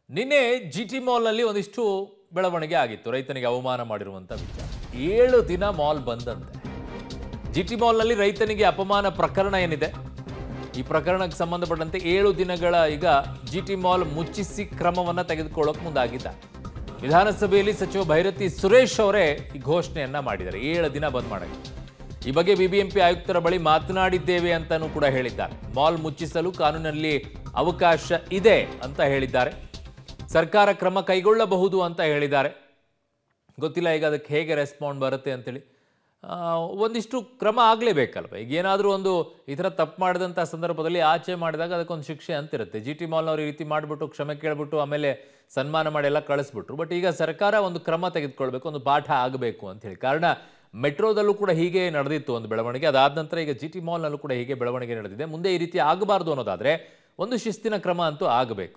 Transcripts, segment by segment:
ನಿನ್ನೆ G T ಮಾಲ್ನಲ್ಲಿ ಒಂದಿಷ್ಟು ಬೆಳವಣಿಗೆ ಆಗಿತ್ತು ರೈತನಿಗೆ ಅವಮಾನ ಮಾಡಿರುವಂಥ ವಿಚಾರ ಏಳು ದಿನ ಮಾಲ್ ಬಂದಂತೆ ಜಿ ಟಿ ಮಾಲ್ನಲ್ಲಿ ರೈತನಿಗೆ ಅಪಮಾನ ಪ್ರಕರಣ ಏನಿದೆ ಈ ಪ್ರಕರಣಕ್ಕೆ ಸಂಬಂಧಪಟ್ಟಂತೆ ಏಳು ದಿನಗಳ ಈಗ ಜಿ ಟಿ ಮಾಲ್ ಮುಚ್ಚಿಸಿ ಕ್ರಮವನ್ನು ತೆಗೆದುಕೊಳ್ಳೋಕೆ ಮುಂದಾಗಿದ್ದಾರೆ ವಿಧಾನಸಭೆಯಲ್ಲಿ ಸಚಿವ ಭೈರತಿ ಸುರೇಶ್ ಅವರೇ ಈ ಘೋಷಣೆಯನ್ನ ಮಾಡಿದ್ದಾರೆ ಏಳು ದಿನ ಬಂದ್ ಮಾಡಕ್ಕೆ ಈ ಬಗ್ಗೆ ಬಿಬಿಎಂಪಿ ಆಯುಕ್ತರ ಬಳಿ ಮಾತನಾಡಿದ್ದೇವೆ ಅಂತಾನೂ ಕೂಡ ಹೇಳಿದ್ದಾರೆ ಮಾಲ್ ಮುಚ್ಚಿಸಲು ಕಾನೂನಲ್ಲಿ ಅವಕಾಶ ಇದೆ ಅಂತ ಹೇಳಿದ್ದಾರೆ ಸರ್ಕಾರ ಕ್ರಮ ಕೈಗೊಳ್ಳಬಹುದು ಅಂತ ಹೇಳಿದ್ದಾರೆ ಗೊತ್ತಿಲ್ಲ ಈಗ ಅದಕ್ಕೆ ಹೇಗೆ ರೆಸ್ಪಾಂಡ್ ಬರುತ್ತೆ ಅಂತೇಳಿ ಆ, ಒಂದಿಷ್ಟು ಕ್ರಮ ಆಗಲೇಬೇಕಲ್ವ ಈಗ ಏನಾದರೂ ಒಂದು ಈ ಥರ ತಪ್ಪು ಮಾಡಿದಂಥ ಸಂದರ್ಭದಲ್ಲಿ ಆಚೆ ಮಾಡಿದಾಗ ಅದಕ್ಕೊಂದು ಶಿಕ್ಷೆ ಅಂತಿರುತ್ತೆ ಜಿ ಟಿ ಮಾಲ್ನವ್ರು ಈ ರೀತಿ ಮಾಡಿಬಿಟ್ಟು ಕ್ಷಮೆ ಕೇಳ್ಬಿಟ್ಟು ಆಮೇಲೆ ಸನ್ಮಾನ ಮಾಡಿ ಎಲ್ಲ ಕಳಿಸ್ಬಿಟ್ರು ಬಟ್ ಈಗ ಸರ್ಕಾರ ಒಂದು ಕ್ರಮ ತೆಗೆದುಕೊಳ್ಬೇಕು ಒಂದು ಪಾಠ ಆಗಬೇಕು ಅಂತ ಹೇಳಿ ಕಾರಣ ಮೆಟ್ರೋದಲ್ಲೂ ಕೂಡ ಹೀಗೆ ನಡೆದಿತ್ತು ಒಂದು ಬೆಳವಣಿಗೆ ಅದಾದ ನಂತರ ಈಗ ಜಿ ಟಿ ಮಾಲ್ನಲ್ಲೂ ಕೂಡ ಹೀಗೆ ಬೆಳವಣಿಗೆ ನಡೆದಿದೆ ಮುಂದೆ ಈ ರೀತಿ ಆಗಬಾರ್ದು ಅನ್ನೋದಾದರೆ ಒಂದು ಶಿಸ್ತಿನ ಕ್ರಮ ಅಂತೂ ಆಗಬೇಕು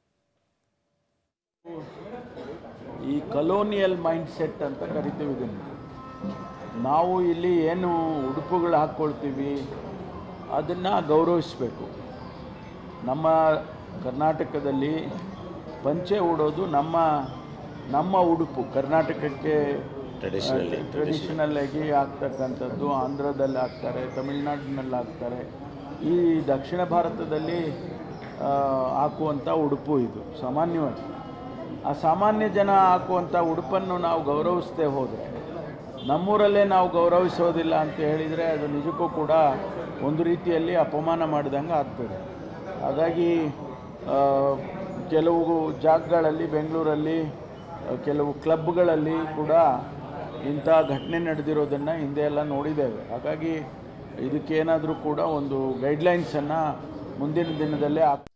ಈ ಕಲೋನಿಯಲ್ ಮೈಂಡ್ ಸೆಟ್ ಅಂತ ಕರಿತೀವಿ ಇದನ್ನು ನಾವು ಇಲ್ಲಿ ಏನು ಉಡುಪುಗಳು ಹಾಕ್ಕೊಳ್ತೀವಿ ಅದನ್ನು ಗೌರವಿಸಬೇಕು ನಮ್ಮ ಕರ್ನಾಟಕದಲ್ಲಿ ಪಂಚೆ ಉಡೋದು ನಮ್ಮ ನಮ್ಮ ಉಡುಪು ಕರ್ನಾಟಕಕ್ಕೆ ಟ್ರೆಡಿಷನಲ್ ಆಗಿ ಆಗ್ತಕ್ಕಂಥದ್ದು ಆಂಧ್ರದಲ್ಲಿ ಹಾಕ್ತಾರೆ ತಮಿಳ್ನಾಡಿನಲ್ಲಿ ಹಾಕ್ತಾರೆ ಈ ದಕ್ಷಿಣ ಭಾರತದಲ್ಲಿ ಆ, ಹಾಕುವಂಥ ಉಡುಪು ಇದು ಸಾಮಾನ್ಯವಾಗಿ ಆ ಸಾಮಾನ್ಯ ಜನ ಹಾಕುವಂಥ ಉಡುಪನ್ನು ನಾವು ಗೌರವಿಸದೆ ಹೋದರೆ ನಮ್ಮೂರಲ್ಲೇ ನಾವು ಗೌರವಿಸೋದಿಲ್ಲ ಅಂತ ಹೇಳಿದರೆ ಅದು ನಿಜಕ್ಕೂ ಕೂಡ ಒಂದು ರೀತಿಯಲ್ಲಿ ಅಪಮಾನ ಮಾಡಿದಂಗೆ ಆಗ್ತದೆ ಹಾಗಾಗಿ ಆ, ಕೆಲವು ಜಾಗಗಳಲ್ಲಿ ಬೆಂಗಳೂರಲ್ಲಿ ಆ, ಕೆಲವು ಕ್ಲಬ್ಗಳಲ್ಲಿ ಕೂಡ ಇಂಥ ಘಟನೆ ನಡೆದಿರೋದನ್ನು ಹಿಂದೆ ಎಲ್ಲ ನೋಡಿದ್ದೇವೆ ಹಾಗಾಗಿ ಇದಕ್ಕೇನಾದರೂ ಕೂಡ ಒಂದು ಗೈಡ್ಲೈನ್ಸನ್ನು ಮುಂದಿನ ದಿನದಲ್ಲೇ ಹಾಕ್